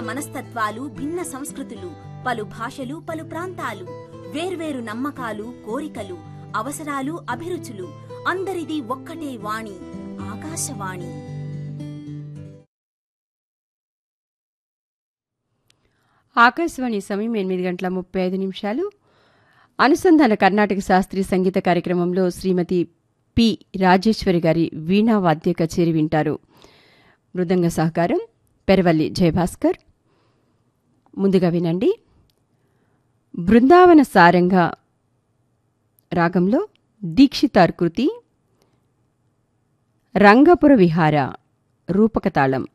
మనస్తత్వాలు భిన్న సంస్కృతులు పలు భాషలు పలు ప్రాంతాలు వేర్వేరు నమ్మకాలు కోరికలు అవసరాలు అభిరుచులు అందరిది ఒక్కటే వాణి ఆకాశవాణి ఆకాశవాణి సమయం ఎనిమిది గంటల ముప్పై ఐదు నిమిషాలు అనుసంధాన కర్ణాటక శాస్త్రీయ సంగీత కార్యక్రమంలో శ్రీమతి పి రాజేశ్వరి గారి వీణా వాద్య కచేరి వింటారు మృదంగ సహకారం పెరవల్లి జయభాస్కర్ ముందుగా వినండి బృందావన సారంగా రాగంలో దీక్షితార్ కృతి రంగపుర విహార రూపకతాళం